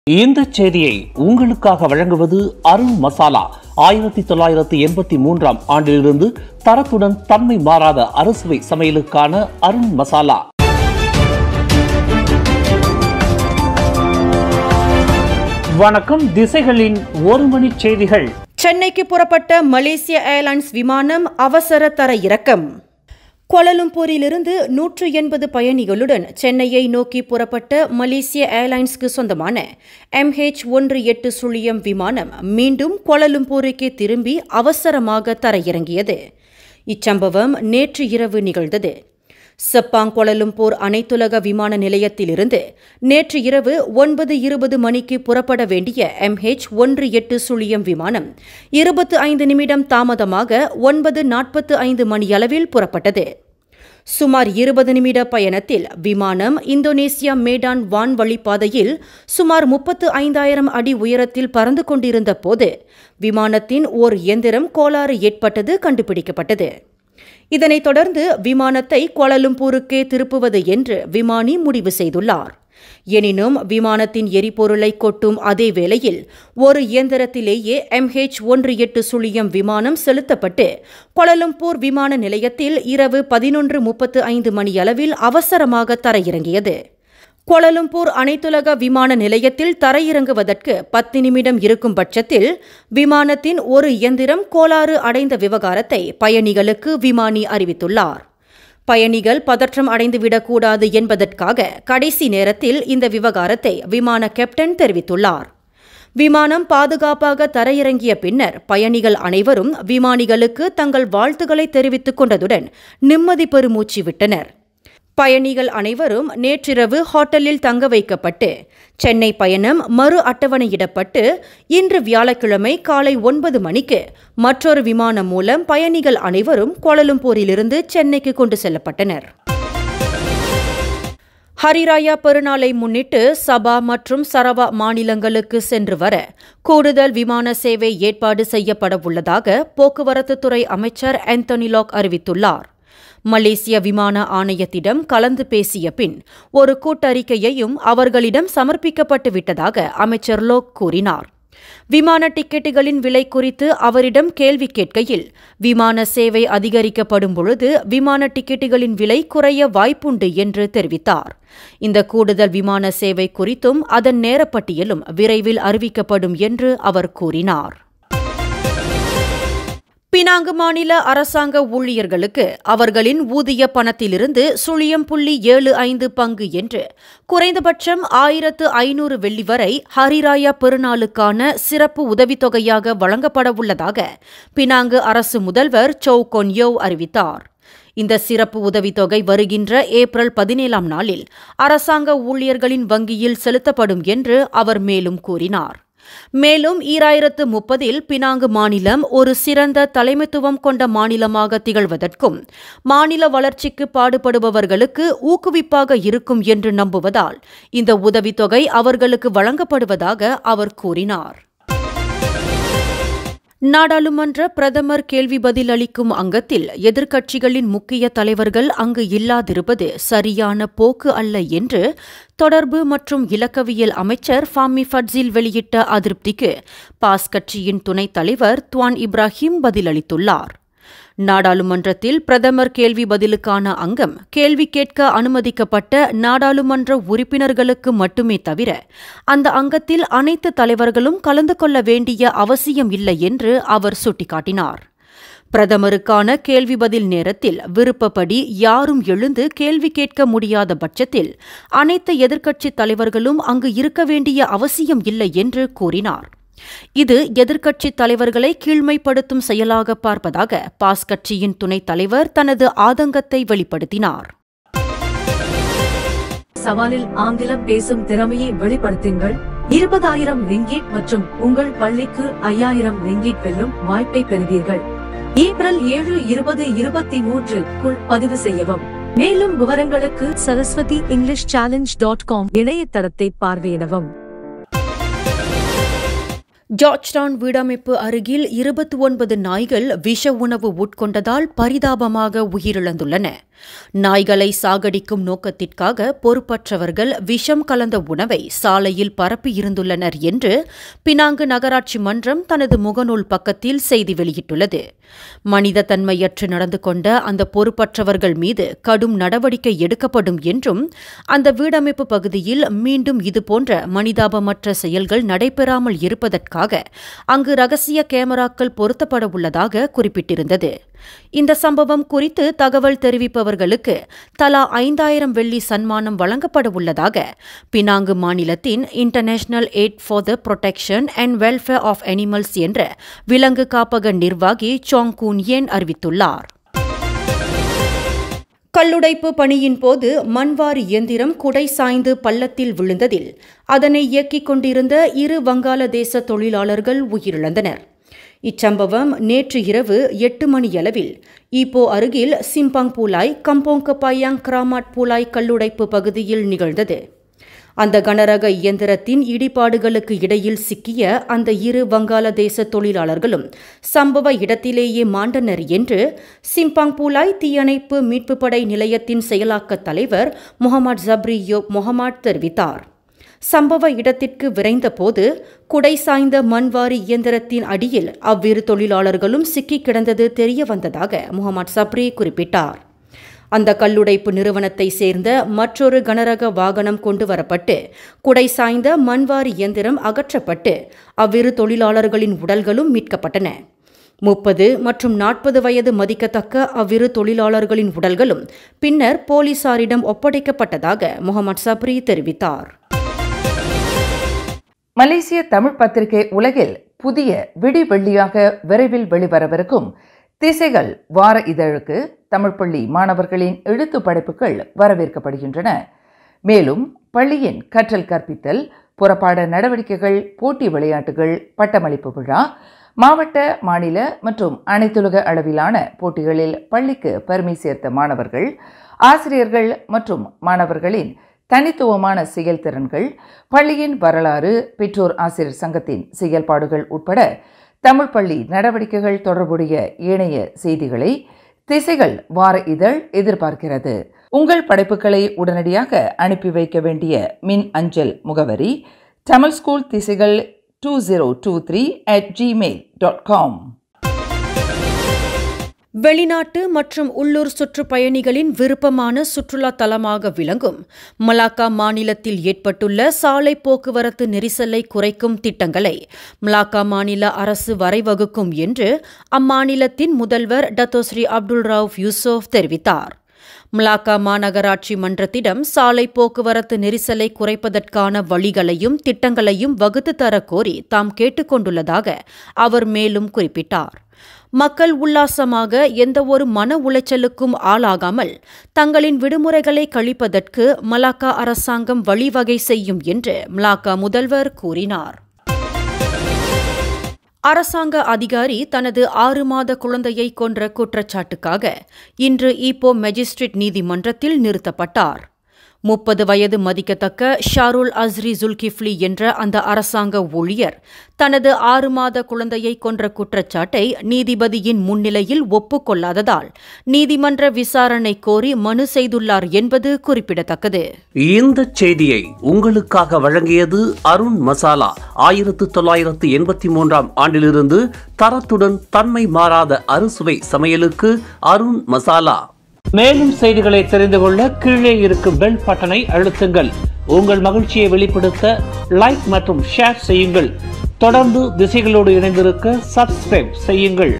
இந்த செய்தியை உங்களுக்காக வழங்குவது அருண் மசாலா ஆயிரத்தி தொள்ளாயிரத்தி எண்பத்தி மூன்றாம் ஆண்டிலிருந்து தரத்துடன் தன்மை மாறாத அறுசுவை சமையலுக்கான அருண் மசாலா வணக்கம் திசைகளின் ஒரு மணி செய்திகள் சென்னைக்கு புறப்பட்ட மலேசிய ஏர்லைன்ஸ் விமானம் அவசர தர இறக்கம் கோலலும்பூரிலிருந்து நூற்று எண்பது பயணிகளுடன் சென்னையை நோக்கி புறப்பட்ட மலேசிய ஏர்லைன்ஸ்க்கு சொந்தமான எம்ஹெச் ஒன்று எட்டு சுழியம் விமானம் மீண்டும் கோலலும்பூருக்கு திரும்பி அவசரமாக தரையிறங்கியது இச்சம்பவம் நேற்று இரவு நிகழ்ந்தது செப்பாங் கோலலும்பூர் அனைத்துலக விமான நிலையத்திலிருந்து நேற்று இரவு ஒன்பது இருபது மணிக்கு புறப்பட வேண்டிய எம்ஹெச் ஒன்று எட்டு சுழியம் விமானம் இருபத்து ஐந்து நிமிடம் தாமதமாக ஒன்பது நாற்பத்து ஐந்து மணியளவில் புறப்பட்டது சுமார் இருபது நிமிட பயணத்தில் விமானம் இந்தோனேசியா மேடான் வான்வழி பாதையில் சுமார் முப்பத்து ஐந்தாயிரம் அடி உயரத்தில் பறந்து கொண்டிருந்த போது விமானத்தின் ஓர் இயந்திரம் கோளாறு ஏற்பட்டது கண்டுபிடிக்கப்பட்டது இதனைத் தொடர்ந்து விமானத்தை கோலலும்பூருக்கே திருப்புவது என்று விமானி முடிவு செய்துள்ளார் எனினும் விமானத்தின் எரிபொருளை கொட்டும் அதே வேளையில் ஒரு இயந்திரத்திலேயே எம்ஹெச் ஒன்று எட்டு சுழியம் விமானம் செலுத்தப்பட்டு கோலலும்பூர் விமான நிலையத்தில் இரவு பதினொன்று முப்பத்து ஐந்து மணியளவில் அவசரமாக தரையிறங்கியது கோலலும்பூர் அனைத்துலக விமான நிலையத்தில் தரையிறங்குவதற்கு பத்து நிமிடம் இருக்கும் பட்சத்தில் விமானத்தின் ஒரு இயந்திரம் கோளாறு அடைந்த விவகாரத்தை பயணிகளுக்கு விமானி அறிவித்துள்ளார் பயணிகள் பதற்றம் அடைந்துவிடக்கூடாது என்பதற்காக கடைசி நேரத்தில் இந்த விவகாரத்தை விமான கேப்டன் தெரிவித்துள்ளார் விமானம் பாதுகாப்பாக தரையிறங்கிய பின்னர் பயணிகள் அனைவரும் விமானிகளுக்கு தங்கள் வாழ்த்துக்களை தெரிவித்துக் கொண்டதுடன் நிம்மதி பெருமூச்சு விட்டனர் பயணிகள் அனைவரும் நேற்றிரவு ஹோட்டலில் தங்க வைக்கப்பட்டு சென்னை பயணம் மறு அட்டவணையிடப்பட்டு இன்று வியாழக்கிழமை காலை ஒன்பது மணிக்கு மற்றொரு விமானம் மூலம் பயணிகள் அனைவரும் கோலலும்பூரிலிருந்து சென்னைக்கு கொண்டு செல்லப்பட்டனர் ஹரிராயா பெருநாளை முன்னிட்டு சபா மற்றும் சரவா மாநிலங்களுக்கு சென்று வர கூடுதல் விமான சேவை ஏற்பாடு செய்யப்பட உள்ளதாக போக்குவரத்துத்துறை அமைச்சர் ஆந்தனி லாக் அறிவித்துள்ளார் மலேசிய விமான ஆணையத்திடம் கலந்து பேசிய பின் ஒரு கூட்டறிக்கையையும் அவர்களிடம் சமர்ப்பிக்கப்பட்டு விட்டதாக அமைச்சர் லோக் கூறினார் விமான டிக்கெட்டுகளின் விலை குறித்து அவரிடம் கேள்வி கேட்கையில் விமான சேவை அதிகரிக்கப்படும் பொழுது விமான டிக்கெட்டுகளின் விலை குறைய வாய்ப்புண்டு என்று தெரிவித்தார் இந்த கூடுதல் விமான சேவை குறித்தும் அதன் நேரப்பட்டியலும் விரைவில் அறிவிக்கப்படும் என்று அவர் கூறினார் பினாங்கு மாநில அரசாங்க ஊழியர்களுக்கு அவர்களின் ஊதிய பணத்திலிருந்து சுழியம் புள்ளி ஏழு ஐந்து பங்கு என்று குறைந்தபட்சம் ஆயிரத்து ஐநூறு வெள்ளி வரை ஹரிராயா பெருநாளுக்கான சிறப்பு உதவித்தொகையாக வழங்கப்பட உள்ளதாக பினாங்கு அரசு முதல்வர் சௌ கொன்யோ அறிவித்தார் இந்த சிறப்பு உதவித்தொகை வருகின்ற ஏப்ரல் பதினேழாம் நாளில் அரசாங்க ஊழியர்களின் வங்கியில் செலுத்தப்படும் என்று அவர் மேலும் கூறினார் மேலும் ஈராயிரத்து முப்பதில் பினாங்கு மாநிலம் ஒரு சிறந்த தலைமைத்துவம் கொண்ட மாநிலமாக திகழ்வதற்கும் மாநில வளர்ச்சிக்கு பாடுபடுபவர்களுக்கு ஊக்குவிப்பாக இருக்கும் என்று நம்புவதால் இந்த உதவித்தொகை அவர்களுக்கு வழங்கப்படுவதாக அவர் கூறினார் நாடாளுமன்ற பிரதமர் கேள்வி பதில் அளிக்கும் அங்கத்தில் எதிர்க்கட்சிகளின் முக்கிய தலைவர்கள் அங்கு இல்லாதிருப்பது சரியான போக்கு அல்ல என்று தொடர்பு மற்றும் இலக்கவியல் அமைச்சர் ஃபாமி ஃபட்ஸில் வெளியிட்ட அதிருப்திக்கு பாஸ் கட்சியின் துணைத் தலைவர் துவான் இப்ராஹிம் பதிலளித்துள்ளார் நாடாளுமன்றத்தில் பிரதமர் கேள்வி பதிலுக்கான அங்கம் கேள்வி கேட்க அனுமதிக்கப்பட்ட நாடாளுமன்ற உறுப்பினர்களுக்கு மட்டுமே தவிர அந்த அங்கத்தில் அனைத்து தலைவர்களும் கலந்து கொள்ள வேண்டிய அவசியம் இல்லை என்று அவர் சுட்டிக்காட்டினார் பிரதமருக்கான கேள்வி பதில் நேரத்தில் விருப்பப்படி யாரும் எழுந்து கேள்வி கேட்க முடியாத பட்சத்தில் அனைத்து எதிர்க்கட்சித் தலைவர்களும் அங்கு இருக்க வேண்டிய அவசியம் இல்லை என்று கூறினார் இது எதிர்க்கட்சித் தலைவர்களை கீழ்மைப்படுத்தும் செயலாக பார்ப்பதாக பாஸ் கட்சியின் துணைத் தலைவர் தனது ஆதங்கத்தை வெளிப்படுத்தினார் சவாலில் ஆங்கிலம் பேசும் திறமையை வெளிப்படுத்துங்கள் இருபதாயிரம் ரிங்கிட் மற்றும் உங்கள் பள்ளிக்கு ஐயாயிரம் ரிங்கிட் வெல்லும் வாய்ப்பை பெறுவீர்கள் ஏப்ரல் ஏழு இருபது இருபத்தி மூன்றுக்குள் பதிவு செய்யவும் மேலும் விவரங்களுக்கு Saraswathi English challenge dot com இணையதளத்தை பார்வையிடவும் ஜார்ஜ்டவுன் வீடமைப்பு அருகில் இருபத்தி ஒன்பது நாய்கள் விஷ உணவு உட்கொண்டதால் பரிதாபமாக உயிரிழந்துள்ளன நாய்களை சாகடிக்கும் நோக்கத்திற்காக பொறுப்பற்றவர்கள் விஷம் கலந்த உணவை சாலையில் பரப்பியிருந்துள்ளனர் என்று பினாங்கு நகராட்சி மன்றம் தனது முகநூல் பக்கத்தில் செய்தி வெளியிட்டுள்ளது மனித தன்மையற்று நடந்து கொண்ட அந்த பொறுப்பற்றவர்கள் மீது கடும் நடவடிக்கை எடுக்கப்படும் என்றும் அந்த வீடமைப்பு பகுதியில் மீண்டும் இதுபோன்ற மனிதாபமற்ற செயல்கள் நடைபெறாமல் இருப்பதற்காக அங்கு ரகசிய கேமராக்கள் பொருத்தப்பட உள்ளதாக குறிப்பிட்டிருந்தது இந்த சம்பவம் குறித்து தகவல் தெரிவிப்பவர்களுக்கு தலா ஐந்தாயிரம் வெள்ளி சன்மானம் வழங்கப்பட உள்ளதாக பினாங்கு மாநிலத்தின் international aid for the protection and welfare of animals என்ற விலங்கு காப்பக நிர்வாகி சாங் கூன் ஏன் அறிவித்துள்ளார் கல்லுடைப்பு பணியின் போது மண்வாரி இயந்திரம் குடை சாய்ந்து பள்ளத்தில் விழுந்ததில் அதனை இயக்கிக் கொண்டிருந்த இரு வங்காளதேச தொழிலாளர்கள் உயிரிழந்தனர் இச்சம்பவம் நேற்று இரவு எட்டு மணியளவில் ஈப்போ அருகில் சிம்பாங் பூலாய் கம்போங்க பாயாங் கிராமாட் பூலாய் கல்லுடைப்பு பகுதியில் நிகழ்ந்தது அந்த கனரக இயந்திரத்தின் இடிபாடுகளுக்கு இடையில் சிக்கிய அந்த இரு வங்காளதேச தொழிலாளர்களும் சம்பவ இடத்திலேயே மாண்டனர் என்று சிம்பாங் பூலாய் தீயணைப்பு மீட்புப் படை நிலையத்தின் செயலாக்க தலைவர் முகமது ஜப்ரி யோப் முகமது தெரிவித்தார் சம்பவ இடத்திற்கு விரைந்தபோது குடை சாய்ந்த மண்வாரி இயந்திரத்தின் அடியில் அவ்விரு தொழிலாளர்களும் சிக்கிக் கிடந்தது தெரிய வந்ததாக முகமது சப்ரி குறிப்பிட்டார் அந்த கல்லுடைப்பு நிறுவனத்தை சேர்ந்த மற்றொரு கனரக வாகனம் கொண்டு வரப்பட்டு குடை சாய்ந்த மண்வாரி இயந்திரம் அகற்றப்பட்டு அவ்விரு தொழிலாளர்களின் உடல்களும் மீட்கப்பட்டன முப்பது மற்றும் நாற்பது வயது மதிக்கத்தக்க அவ்விரு தொழிலாளர்களின் உடல்களும் பின்னர் போலீசாரிடம் ஒப்படைக்கப்பட்டதாக முகமது சப்ரி தெரிவித்தார் மலேசிய தமிழ் பத்திரிகை உலகில் புதிய விடி வெள்ளியாக விரைவில் வெளிவரவிருக்கும் திசைகள் வார இதழுக்கு தமிழ் பள்ளி மாணவர்களின் எழுத்து படைப்புகள் வரவேற்கப்படுகின்றன மேலும் பள்ளியின் கற்றல் கற்பித்தல் புறப்பாட நடவடிக்கைகள் போட்டி விளையாட்டுகள் பட்டமளிப்பு விழா மாவட்ட மாநில மற்றும் அனைத்துலக அளவிலான போட்டிகளில் பள்ளிக்கு பெருமை சேர்த்த மாணவர்கள் ஆசிரியர்கள் மற்றும் மாணவர்களின் தனித்துவமான செயல்திறன்கள் பள்ளியின் வரலாறு பெற்றோர் ஆசிரியர் சங்கத்தின் செயல்பாடுகள் உட்பட தமிழ் பள்ளி நடவடிக்கைகள் தொடர்புடைய ஏனைய செய்திகளை திசைகள் வார இதழ் எதிர்பார்க்கிறது உங்கள் படைப்புகளை உடனடியாக அனுப்பி வைக்க வேண்டிய மின் அஞ்சல் முகவரி தமிழ் ஸ்கூல் திசைகள் two zero two three at Gmail dot com வெளிநாட்டு மற்றும் உள்ளூர் சுற்றுப்பயணிகளின் விருப்பமான சுற்றுலா தலமாக விளங்கும் மலாக்கா மாநிலத்தில் ஏற்பட்டுள்ள சாலை போக்குவரத்து நெரிசலை குறைக்கும் திட்டங்களை மலாக்கா மாநில அரசு வரைவகுக்கும் என்று அம்மாநிலத்தின் முதல்வர் டத்தோஸ்ரீ அப்துல் ரவுப் யூசுப் தெரிவித்தார் மலாக்கா மாநகராட்சி மன்றத்திடம் சாலை போக்குவரத்து நெரிசலை குறைப்பதற்கான வழிகளையும் திட்டங்களையும் வகுத்து தர கோரி தாம் கேட்டுக்கொண்டுள்ளதாக அவர் மேலும் குறிப்பிட்டார் மக்கள் உல்லாசமாக எந்தவொரு மன உளைச்சலுக்கும் ஆளாகாமல் தங்களின் விடுமுறைகளை கழிப்பதற்கு மலாக்கா அரசாங்கம் வழிவகை செய்யும் என்று மலாக்கா முதல்வர் கூறினார் அரசாங்க அதிகாரி தனது ஆறு மாத குழந்தையை கொன்ற குற்றச்சாட்டுக்காக இன்று ஈப்போ மேஜிஸ்ட்ரேட் நீதிமன்றத்தில் நிறுத்தப்பட்டார் முப்பது வயது மதிக்கத்தக்க ஷாருல் அஸ்ரி ஜுல்கிஃப்லி என்ற அந்த அரசாங்க ஊழியர் தனது ஆறு மாத குழந்தையை கொன்ற குற்றச்சாட்டை நீதிபதியின் முன்னிலையில் ஒப்புக்கொள்ளாததால் நீதிமன்ற விசாரணை கோரி மனு செய்துள்ளார் என்பது குறிப்பிடத்தக்கது இந்த செய்தியை உங்களுக்காக வழங்கியது அருண் மசாலா ஆயிரத்து தொள்ளாயிரத்து எண்பத்தி மூன்றாம் ஆண்டிலிருந்து தரத்துடன் தன்மை மாறாத அறுசுவை சமையலுக்கு அருண் மசாலா மேலும் செய்திகளை தெரிந்து கொள்ள கீழே இருக்கும் பெல் பட்டனை அழுத்துங்கள் உங்கள் மகிழ்ச்சியை வெளிப்படுத்த லைக் மற்றும் ஷேர் செய்யுங்கள் தொடர்ந்து திசைகளோடு இணைந்திருக்க சப்ஸ்கிரைப் செய்யுங்கள்